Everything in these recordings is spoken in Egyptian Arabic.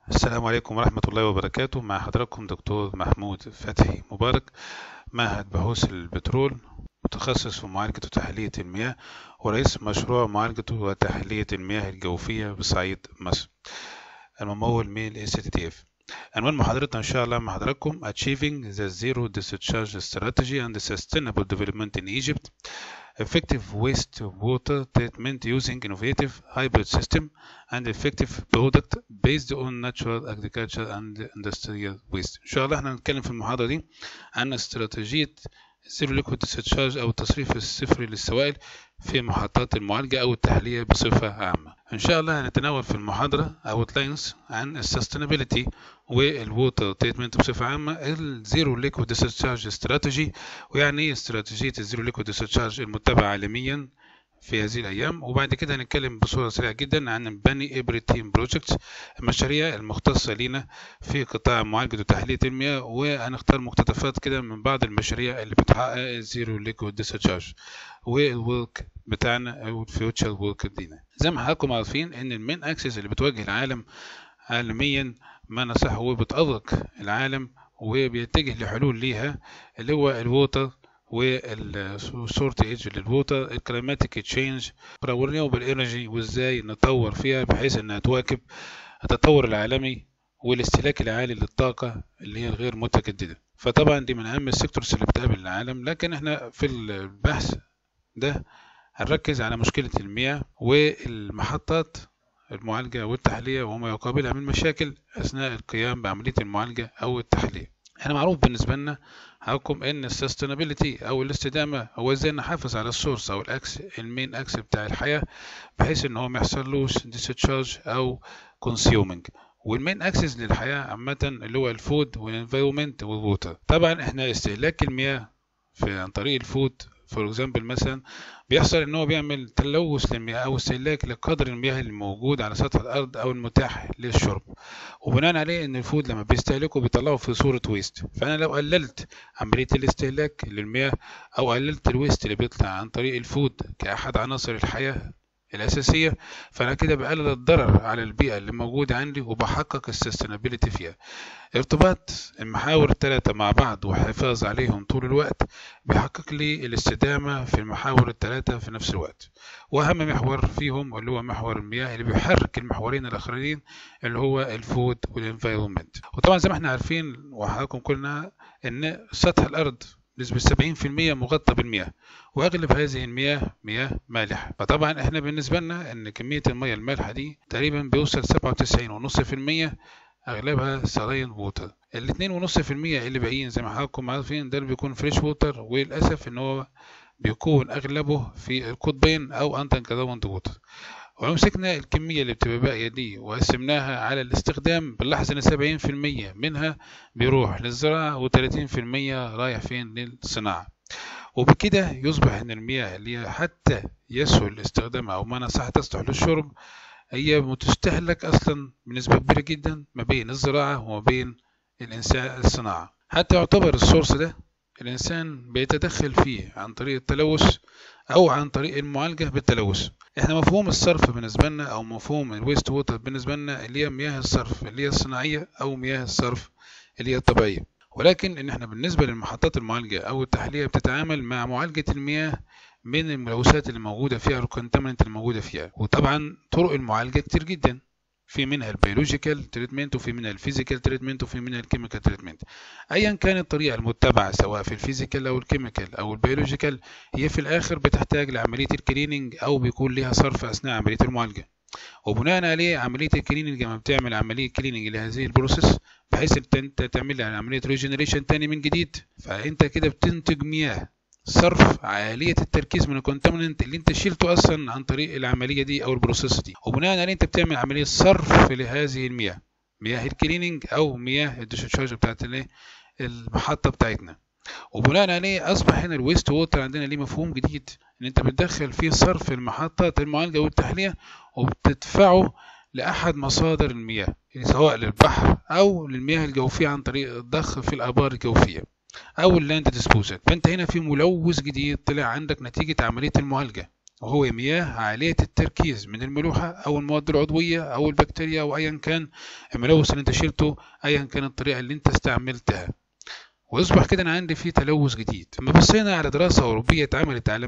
السلام عليكم ورحمة الله وبركاته مع حضراتكم دكتور محمود فتحي مبارك معهد بحوث البترول متخصص في معالجة وتحلية المياه ورئيس مشروع معالجة وتحلية المياه الجوفية بصعيد مصر الممول من ال STTF عنوان محاضرتنا إن شاء الله مع حضراتكم Achieving the Zero Discharge Strategy and Sustainable Development in Egypt Effective Waste Water Treatment Using Innovative Hybrid System and Effective Product Based on Natural Agriculture and Industrial Waste إن شاء الله احنا هنتكلم في المحاضرة دي عن استراتيجية زيرو ليكويد ديسشارج أو التصريف الصفري للسوائل في محطات المعالجة أو التحلية بصفة عامة إن شاء الله هنتناول في المحاضرة أوتلاينز عن السستينابيلتي والووتر تريتمنت بصفة عامة الزيرو ليكويد ديسشارج استراتيجي ويعني إيه استراتيجية الزيرو ليكويد ديسشارج المتبعة عالميا في هذه الأيام وبعد كده هنتكلم بصورة سريعة جدا عن بني إبريتيم بروجكت المشاريع المختصة لينا في قطاع معالجة وتحلية المياه وهنختار مقتطفات كده من بعض المشاريع اللي بتحقق الزيرو ليكويد ديسشارج والورك بتاعنا أو الفيوتشر ورك دينا زي ما حضراتكم عارفين إن المين أكسس اللي بتواجه العالم عالميا ما نصح هو بتأرق العالم وبيتجه لحلول ليها اللي هو الووتر والسورت ايج للووتر الكليماتيك تشينج والرينيوبل انرجي وازاي نطور فيها بحيث انها تواكب التطور العالمي والاستهلاك العالي للطاقة اللي هي الغير متجددة فطبعا دي من أهم السيكتورز اللي بتقابل العالم لكن احنا في البحث ده هنركز على مشكلة المياه والمحطات المعالجة والتحلية وما يقابلها من مشاكل أثناء القيام بعملية المعالجة أو التحلية احنا معروف بالنسبة لنا حكم ان السستينابيلتي او الاستدامة هو ازاي نحافظ على السورس او الاكس المين اكس بتاع الحياة بحيث ان هو ما يحصلوش ديستشارج او كونسيومينج والمين اكسس للحياة عامة اللي هو الفود والانفيرومنت والووتر طبعا احنا استهلاك المياه في عن طريق الفود فور اكزامبل مثلا بيحصل ان هو بيعمل تلوث للمياه او استهلاك لقدر المياه الموجود على سطح الارض او المتاح للشرب وبناء عليه ان الفود لما بيستهلكوا بيطلعوا في صورة ويست فانا لو قللت عملية الاستهلاك للمياه او قللت الويست اللي بيطلع عن طريق الفود كاحد عناصر الحياة الأساسية فأنا كده بقلل الضرر على البيئة اللي موجودة عندي وبحقق السستينابيلتي فيها ارتباط المحاور الثلاثة مع بعض والحفاظ عليهم طول الوقت بيحقق لي الاستدامة في المحاور الثلاثة في نفس الوقت وأهم محور فيهم اللي هو محور المياه اللي بيحرك المحورين الآخرين اللي هو الفود والانفيرومنت وطبعا زي ما احنا عارفين وحضراتكم كلنا إن سطح الأرض بنسبة 70% مغطى بالمياه وأغلب هذه المياه مياه مالحة فطبعا احنا بالنسبة لنا إن كمية المياه المالحة دي تقريبا بيوصل 97.5% أغلبها سلاين ووتر الاتنين ونص في المية اللي باقيين زي ما حضراتكم عارفين ده اللي بيكون فريش ووتر وللأسف إن هو بيكون أغلبه في القطبين أو أنتن كراوند ووتر ولو مسكنا الكمية اللي بتبقى باقية دي وقسمناها على الاستخدام بنلاحظ إن سبعين في المية منها بيروح للزراعة وتلاتين في المية رايح فين للصناعة وبكده يصبح إن المياه اللي هي حتى يسهل استخدامها أو ما نصح تصلح للشرب هي بتستهلك أصلا بنسبة كبيرة جدا ما بين الزراعة وما بين الإنسان الصناعة حتى يعتبر السورس ده الإنسان بيتدخل فيه عن طريق التلوث أو عن طريق المعالجة بالتلوث احنا مفهوم الصرف بالنسبة لنا أو مفهوم الويست ووتر بالنسبة لنا اللي هي مياه الصرف اللي هي الصناعية أو مياه الصرف اللي هي الطبيعية ولكن إن احنا بالنسبة للمحطات المعالجة أو التحلية بتتعامل مع معالجة المياه من الملوثات اللي موجودة فيها الكونتامنت اللي موجودة فيها وطبعا طرق المعالجة كتير جدا في منها البيولوجيكال تريتمنت وفي منها الفيزيكال تريتمنت وفي منها الكيميكال تريتمنت ايا كانت الطريقه المتبعه سواء في الفيزيكال او الكيميكال او البيولوجيكال هي في الاخر بتحتاج لعمليه الكليننج او بيكون ليها صرف اثناء عمليه المعالجه وبناء عليه عمليه الكليننج لما بتعمل عمليه كليننج لهذه البروسيس بحيث انت تعمل عمليه ريجنريشن تاني من جديد فانت كده بتنتج مياه صرف عالية التركيز من الكونتاميننت اللي انت شيلته اصلا عن طريق العملية دي او البروسيس دي وبناء عليه انت بتعمل عملية صرف لهذه المياه مياه الكليننج او مياه الديشارج بتاعت المحطة بتاعتنا وبناء عليه اصبح هنا الويست ووتر عندنا ليه مفهوم جديد ان انت بتدخل فيه صرف المحطات المعالجة والتحلية وبتدفعه لأحد مصادر المياه سواء للبحر أو للمياه الجوفية عن طريق الضخ في الآبار الجوفية او اللاند ديسبوزال فانت هنا في ملوث جديد طلع عندك نتيجه عمليه المعالجه وهو مياه عالية التركيز من الملوحة أو المواد العضوية أو البكتيريا أو أيا كان الملوث اللي أنت شلته أيا كان الطريقة اللي أنت استعملتها ويصبح كده أنا عندي فيه تلوث جديد لما بصينا على دراسة أوروبية اتعملت على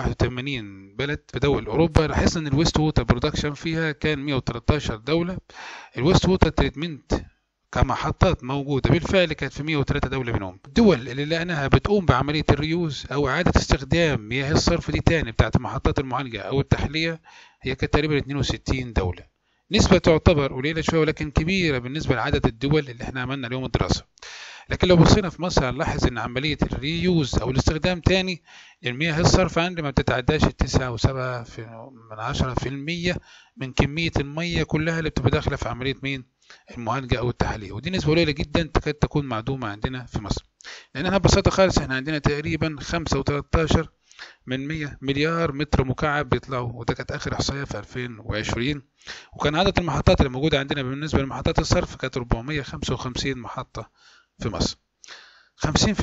181 بلد في دول أوروبا لاحظنا إن الويست ووتر برودكشن فيها كان 113 دولة الويست ووتر تريتمنت كمحطات موجودة بالفعل كانت في 103 دولة منهم الدول اللي لقيناها بتقوم بعملية الريوز أو إعادة استخدام مياه الصرف دي تاني بتاعت محطات المعالجة أو التحلية هي كانت تقريبا 62 دولة نسبة تعتبر قليلة شوية ولكن كبيرة بالنسبة لعدد الدول اللي احنا عملنا اليوم الدراسة لكن لو بصينا في مصر هنلاحظ ان عملية الريوز او الاستخدام تاني للمياه الصرف عندي ما بتتعداش التسعة وسبعة في من عشرة في المية من كمية المية كلها اللي بتبقى داخلة في عملية مين المعالجة أو التحلية ودي نسبة قليلة جدا تكاد تكون معدومة عندنا في مصر لأنها ببساطة خالص احنا عندنا تقريبا خمسة وتلاتاشر من 100 مليار متر مكعب بيطلعوا وده كانت آخر إحصائية في 2020 وكان عدد المحطات اللي موجودة عندنا بالنسبة لمحطات الصرف كانت 455 محطة في مصر 50%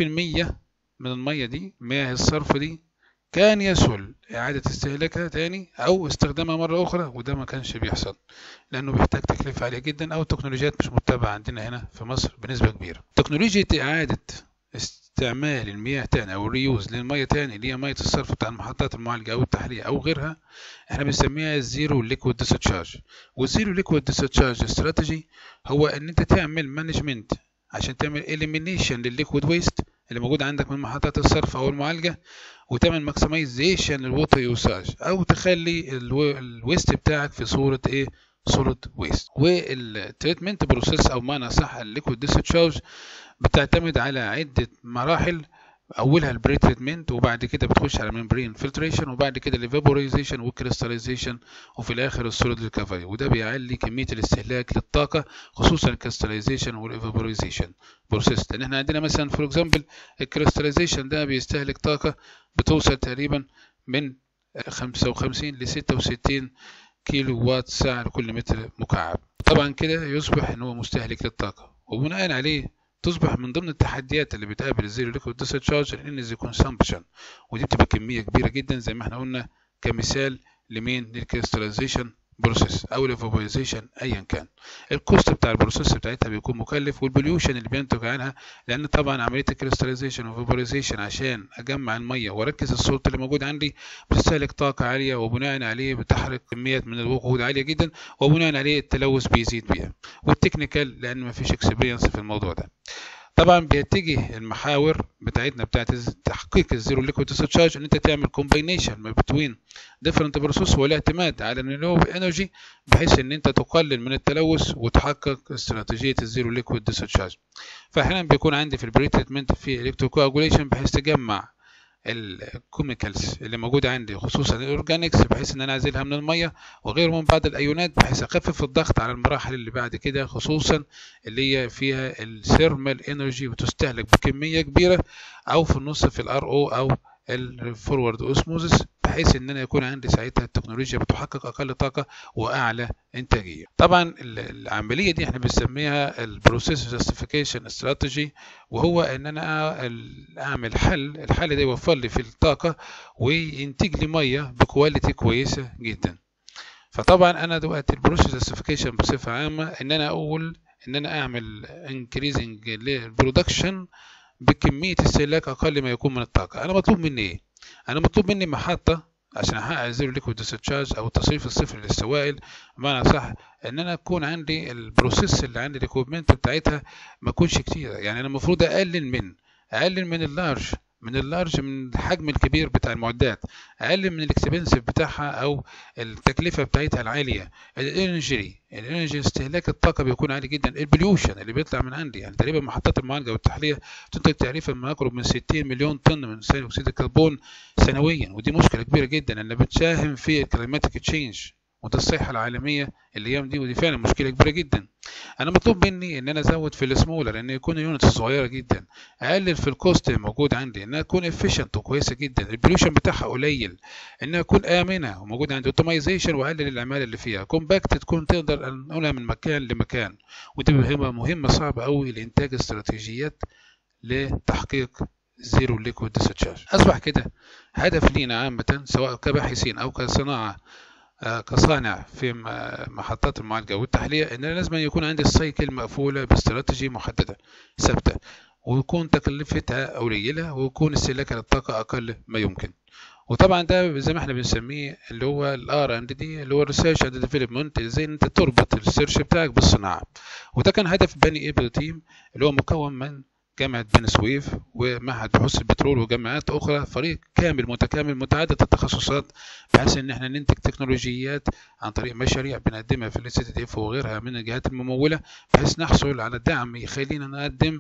من المية دي مياه الصرف دي كان يسهل إعادة استهلاكها تاني أو استخدامها مرة أخرى وده ما كانش بيحصل لأنه بيحتاج تكلفة عالية جدا أو تكنولوجيات مش متبعة عندنا هنا في مصر بنسبة كبيرة تكنولوجيا إعادة استعمال المياه تاني أو الريوز للمية تاني اللي هي مية الصرف بتاع المحطات المعالجة أو التحلية أو غيرها احنا بنسميها الزيرو ليكويد ديسشارج والزيرو ليكويد ديسشارج استراتيجي هو إن أنت تعمل مانجمنت عشان تعمل إليمينيشن للليكويد ويست اللي موجود عندك من محطات الصرف او المعالجه وتعمل ماكسمايزيشن للووتر يوساج او تخلي الويست بتاعك في صوره ايه صوره ويست والتريتمنت بروسيس او معنى صح الليكويد ديسشارج بتعتمد على عده مراحل اولها البري تريتمنت وبعد كده بتخش على ممبرين فلتريشن وبعد كده الفيبوريزيشن والكريستاليزيشن وفي الاخر السوليد ريكفري وده بيعلي كميه الاستهلاك للطاقه خصوصا الكريستاليزيشن والفيبوريزيشن بروسيس لان احنا عندنا مثلا فور اكزامبل الكريستاليزيشن ده بيستهلك طاقه بتوصل تقريبا من 55 ل 66 كيلو وات ساعه لكل متر مكعب طبعا كده يصبح ان هو مستهلك للطاقه وبناء عليه تصبح من ضمن التحديات اللي بتقابل الزيرو ليكويد ديسشارج الانرجي كونسامبشن ودي بتبقى كميه كبيره جدا زي ما احنا قلنا كمثال لمين للكريستاليزيشن بروسيس او الفابورايزيشن ايا كان الكوست بتاع البروسيس بتاعتها بيكون مكلف والبوليوشن اللي بينتج عنها لان طبعا عمليه الكريستاليزيشن والفابورايزيشن عشان اجمع الميه واركز الصوت اللي موجود عندي بتستهلك طاقه عاليه وبناء عليه بتحرق كميات من الوقود عاليه جدا وبناء عليه التلوث بيزيد بيها والتكنيكال لان مفيش اكسبيرينس في الموضوع ده طبعا بيتجه المحاور بتاعتنا بتاعت تحقيق الزيرو ليكويد ديسشارج ان انت تعمل كومباينيشن ما بين ديفرنت بروسيس والاعتماد على الرينيوبل انرجي بحيث ان انت تقلل من التلوث وتحقق استراتيجيه الزيرو ليكويد ديسشارج فاحيانا بيكون عندي في البري تريتمنت في الكتروكواجوليشن بحيث تجمع الكيميكالز اللي موجوده عندي خصوصا الاورجانيكس بحيث ان انا انزلها من الميه وغيره من بعض الايونات بحيث اخفف الضغط على المراحل اللي بعد كده خصوصا اللي هي فيها الثيرمال انرجي وتستهلك بكميه كبيره او في النص في الار او او الفورورد اوسموزس بحيث ان انا يكون عندي ساعتها التكنولوجيا بتحقق اقل طاقه واعلى انتاجيه طبعا العمليه دي احنا بنسميها البروسيس جاستيفيكيشن استراتيجي وهو ان انا اعمل حل الحل ده يوفر لي في الطاقه وينتج لي ميه بكواليتي كويسه جدا فطبعا انا دلوقتي البروسيس جاستيفيكيشن بصفه عامه ان انا اقول ان انا اعمل انكريزنج للبرودكشن بكميه استهلاك اقل ما يكون من الطاقه انا مطلوب مني ايه انا مطلوب مني محطه عشان احقق زيرو ليكويد ديسشارج او التصريف الصفر للسوائل بمعنى صح ان انا اكون عندي البروسيس اللي عندي الاكويبمنت بتاعتها ما تكونش كتيره يعني انا المفروض اقلل من اقلل من اللارج من اللارج من الحجم الكبير بتاع المعدات اقل من الاكسبنسيف بتاعها او التكلفه بتاعتها العاليه الانرجي الانرجي استهلاك الطاقه بيكون عالي جدا البليوشن اللي بيطلع من عندي يعني تقريبا محطات المعالجه والتحليه تنتج تقريبا ما يقرب من 60 مليون طن من ثاني اكسيد الكربون سنويا ودي مشكله كبيره جدا لانها بتساهم في الكليماتيك تشينج وده الصحة العالمية الأيام دي ودي فعلا مشكلة كبيرة جدا أنا مطلوب مني إن أنا أزود في السمولر إن يكون يونتس صغيرة جدا أقلل في الكوست الموجود عندي إنها تكون efficient وكويسة جدا البوليوشن بتاعها قليل إنها تكون آمنة وموجود عندي اوتومايزيشن وأقلل الأعمال اللي فيها كومباكت تكون تقدر نقولها من مكان لمكان ودي مهمة مهمة صعبة أوي لإنتاج استراتيجيات لتحقيق زيرو ليكويد ديسشارج اصبح كده هدف لينا عامه سواء كباحثين او كصناعه آه، كصانع في محطات المعالجه والتحليه ان لازم يكون عندي السايكل مقفوله باستراتيجي محدده ثابته ويكون تكلفتها قليله ويكون استهلاكها للطاقه اقل ما يمكن وطبعا ده زي ما احنا بنسميه اللي هو الار اند دي اللي هو الريسيرش اند ديفلوبمنت ازاي انت تربط الريسيرش بتاعك بالصناعه وده كان هدف بني ايبل تيم اللي هو مكون من جامعة بني سويف ومعهد بحوث البترول وجامعات أخرى فريق كامل متكامل متعدد التخصصات بحيث إن احنا ننتج تكنولوجيات عن طريق مشاريع بنقدمها في الاس تي اف وغيرها من الجهات الممولة بحيث نحصل على دعم يخلينا نقدم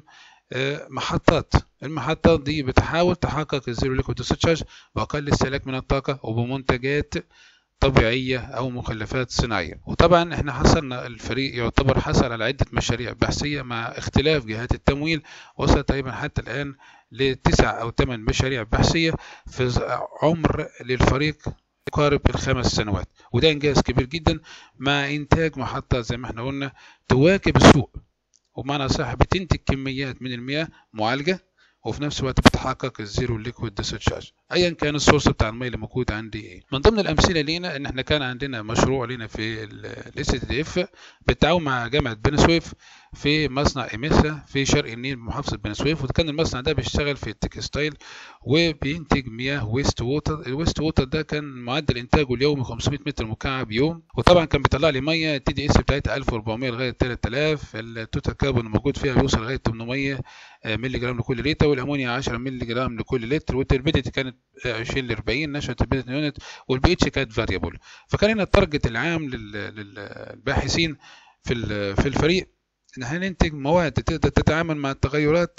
محطات المحطات دي بتحاول تحقق الزيرو ليكويد ديسشارج بأقل استهلاك من الطاقة وبمنتجات طبيعية أو مخلفات صناعية وطبعا احنا حصلنا الفريق يعتبر حصل على عدة مشاريع بحثية مع اختلاف جهات التمويل وصل تقريبا حتى الآن لتسع أو ثمان مشاريع بحثية في عمر للفريق يقارب الخمس سنوات وده إنجاز كبير جدا مع إنتاج محطة زي ما احنا قلنا تواكب السوق ومعنى صح بتنتج كميات من المياه معالجة وفي نفس الوقت بتحقق الزيرو ليكويد ديسشارج ايا كان السورس بتاع الميه اللي موجود عندي ايه من ضمن الامثله لينا ان احنا كان عندنا مشروع لينا في الاس دي اف بالتعاون مع جامعه بني سويف في مصنع إميسا في شرق النيل بمحافظة بني سويف وكان المصنع ده بيشتغل في التكستايل وبينتج مياه ويست ووتر الويست ووتر ده كان معدل إنتاجه اليومي 500 متر مكعب يوم وطبعا كان بيطلع لي مية تي دي اس بتاعتها 1400 لغاية 3000 التوتال كاربون الموجود فيها بيوصل لغاية 800 مللي جرام لكل لتر والأمونيا 10 مللي جرام لكل لتر والتربيديتي كانت 20 ل 40 نشوة تربيديتي يونت والبي اتش كانت فاريبل فكان هنا التارجت العام للباحثين في في الفريق ان احنا ننتج مواد تقدر تتعامل مع التغيرات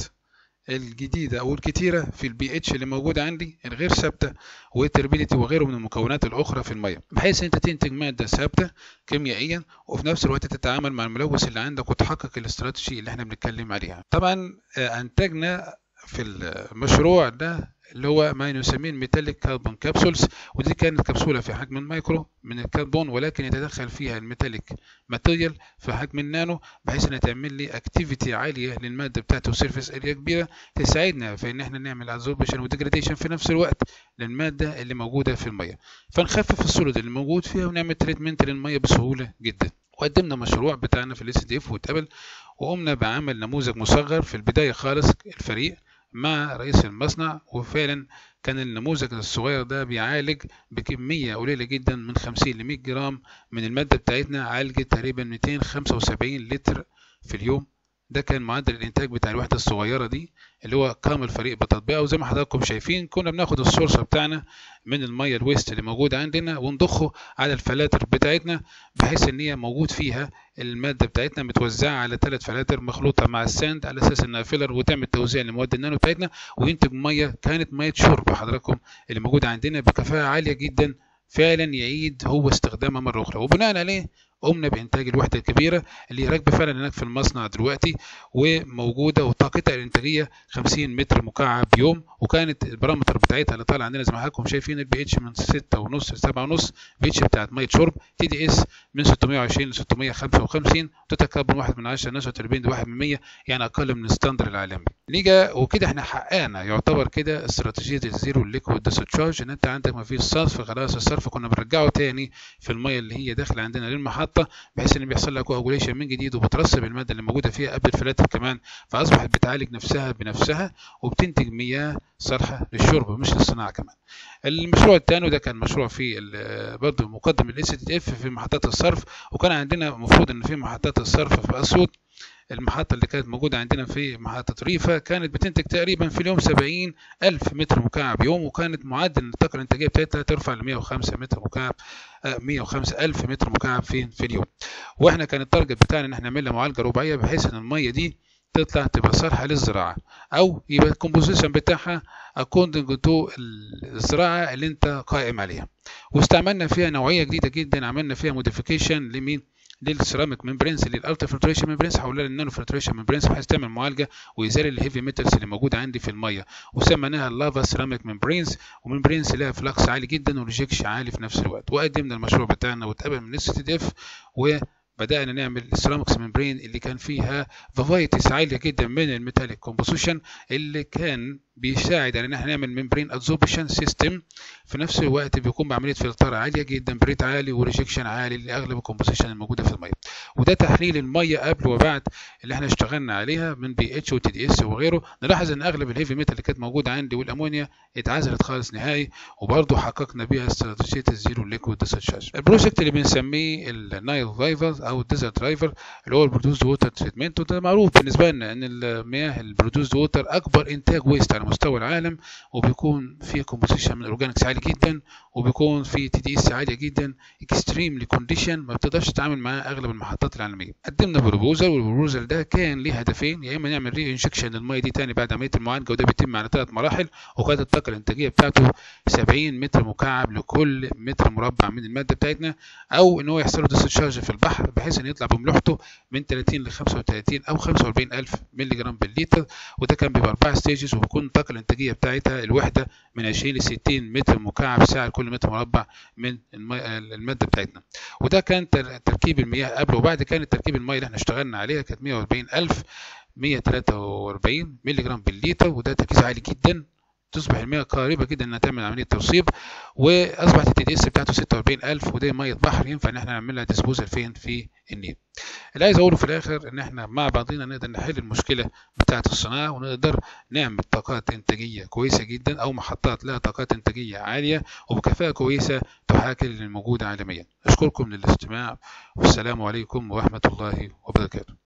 الجديدة أو الكتيرة في البي اتش اللي موجودة عندي الغير ثابتة والتربيليتي وغيره من المكونات الأخرى في المية بحيث أنت تنتج مادة ثابتة كيميائيا وفي نفس الوقت تتعامل مع الملوث اللي عندك وتحقق الاستراتيجي اللي احنا بنتكلم عليها طبعا أنتجنا في المشروع ده اللي هو ما نسميه الميتاليك كاربون كابسولز ودي كانت كبسولة في حجم المايكرو من الكربون ولكن يتدخل فيها الميتاليك ماتيريال في حجم النانو بحيث انها تعمل لي اكتيفيتي عالية للمادة بتاعته وسيرفيس اريا كبيرة تساعدنا في ان احنا نعمل ادزوربشن وديجراديشن في نفس الوقت للمادة اللي موجودة في المية فنخفف السوليد اللي موجود فيها ونعمل تريتمنت للمية بسهولة جدا وقدمنا مشروع بتاعنا في الاس دي اف واتقبل وقمنا بعمل نموذج مصغر في البداية خالص الفريق مع رئيس المصنع وفعلا كان النموذج الصغير ده بيعالج بكمية قليلة جدا من 50 ل 100 جرام من المادة بتاعتنا عالجت تقريبا 275 لتر في اليوم ده كان معدل الانتاج بتاع الوحده الصغيره دي اللي هو قام الفريق بتطبيقها وزي ما حضراتكم شايفين كنا بناخد السورس بتاعنا من الميه الويست اللي موجود عندنا ونضخه على الفلاتر بتاعتنا بحيث ان هي موجود فيها الماده بتاعتنا متوزعه على ثلاث فلاتر مخلوطه مع الساند على اساس انها فيلر وتعمل توزيع لمواد النانو بتاعتنا وينتج ميه كانت ميه شرب حضراتكم اللي موجوده عندنا بكفاءه عاليه جدا فعلا يعيد هو استخدامها مره اخرى وبناء عليه قمنا بإنتاج الوحدة الكبيرة اللي راكبة فعلا هناك في المصنع دلوقتي وموجودة وطاقتها الإنتاجية 50 متر مكعب يوم وكانت البارامتر بتاعتها اللي طالع عندنا زي ما حضراتكم شايفين البي اتش من 6 ونص ل 7 ونص بي اتش بتاعت مية شرب تي دي اس من 620 ل 655 توتال كاربون 1 من 10 نسبة تربين 1 من 100 يعني أقل من الستاندر العالمي نيجا وكده احنا حققنا يعتبر كده استراتيجية الزيرو ليكويد ديسشارج ان انت عندك ما فيش صرف خلاص الصرف كنا بنرجعه تاني في المية اللي هي داخلة عندنا للمحطة بحيث ان بيحصل لها كواجوليشن من جديد وبترسب المادة اللي موجودة فيها قبل الفلاتر كمان فأصبحت بتعالج نفسها بنفسها وبتنتج مياه صالحة للشرب مش للصناعة كمان المشروع الثاني وده كان مشروع في برضه مقدم الاس تي اف في محطات الصرف وكان عندنا المفروض ان في محطات الصرف في اسيوط المحطة اللي كانت موجودة عندنا في محطة ريفا كانت بتنتج تقريبا في اليوم 70 ألف متر مكعب يوم وكانت معدل الطاقة الإنتاجية بتاعتها ترفع ل 105 متر مكعب 105 ألف متر مكعب في في اليوم واحنا كان التارجت بتاعنا ان احنا نعمل لها معالجة رباعية بحيث ان المية دي تطلع تبقى صالحة للزراعة أو يبقى الكومبوزيشن بتاعها according to الزراعة اللي أنت قائم عليها واستعملنا فيها نوعية جديدة جدا عملنا فيها موديفيكيشن لمين؟ للسيراميك ممبرينز للالترا فلتريشن ممبرينز حولها للنانو فلتريشن ممبرينز بحيث تعمل معالجه وازاله الهيفي ميتالز اللي موجوده عندي في الميه وسميناها اللافا سيراميك ممبرينز وممبرينز لها فلكس عالي جدا وريجكشن عالي في نفس الوقت وقدمنا المشروع بتاعنا واتقبل من اس تي اف و بدأنا نعمل السيرامكس ممبرين اللي كان فيها فرايتيز عالية جدا من الميتاليك كومبوزيشن اللي كان بيساعد على ان احنا نعمل ممبرين ادزوربشن سيستم في نفس الوقت بيكون بعمليه فلتره عاليه جدا بريت عالي وريجكشن عالي لاغلب الكومبوزيشن الموجوده في الميه وده تحليل الميه قبل وبعد اللي احنا اشتغلنا عليها من بي اتش وتي دي اس وغيره نلاحظ ان اغلب الهيفي ميتال اللي كانت موجوده عندي والامونيا اتعزلت خالص نهائي وبرضه حققنا بيها استراتيجيه الزيرو ليكويد ديسشارج البروجكت اللي بنسميه النايل رايفر او الديزرت رايفر اللي هو البرودوس ووتر تريتمنت وده معروف بالنسبه لنا ان المياه البرودوس ووتر اكبر انتاج ويست على مستوى العالم وبيكون فيه كومبوزيشن من الاورجانكس عالي جدا وبيكون فيه تي دي اس عاليه جدا اكستريملي كونديشن ما بتقدرش تتعامل معاه اغلب المحطات العالميه قدمنا بروبوزل والبروبوزل ده كان ليه هدفين يا اما نعمل ري انجكشن للميه دي تاني بعد عمليه المعالجه وده بيتم على ثلاث مراحل وكانت الطاقه الانتاجيه بتاعته 70 متر مكعب لكل متر مربع من الماده بتاعتنا او ان هو يحصل له ديسشارج في البحر بحيث ان يطلع بملوحته من 30 ل 35 او 45 الف مللي جرام بالليتر وده كان بيبقى اربع ستيجز وبيكون الطاقه الانتاجيه بتاعتها الوحده من 20 ل 60 متر مكعب ساعه لكل متر مربع من الماده بتاعتنا وده كان تركيب المياه قبل وبعد كان تركيب المياه اللي احنا اشتغلنا عليها كانت 140 الف 143 مللي جرام بالليتر وده تركيز عالي جدا تصبح المياه قريبه جدا انها تعمل عمليه توصيب واصبحت التي دي اس بتاعته 46000 وده ميه بحر ينفع ان احنا نعملها ديسبوزل فين في النيل اللي عايز اقوله في الاخر ان احنا مع بعضنا نقدر نحل المشكله بتاعه الصناعه ونقدر نعمل طاقات انتاجيه كويسه جدا او محطات لها طاقات انتاجيه عاليه وبكفاءه كويسه تحاكي للموجوده عالميا اشكركم للاستماع والسلام عليكم ورحمه الله وبركاته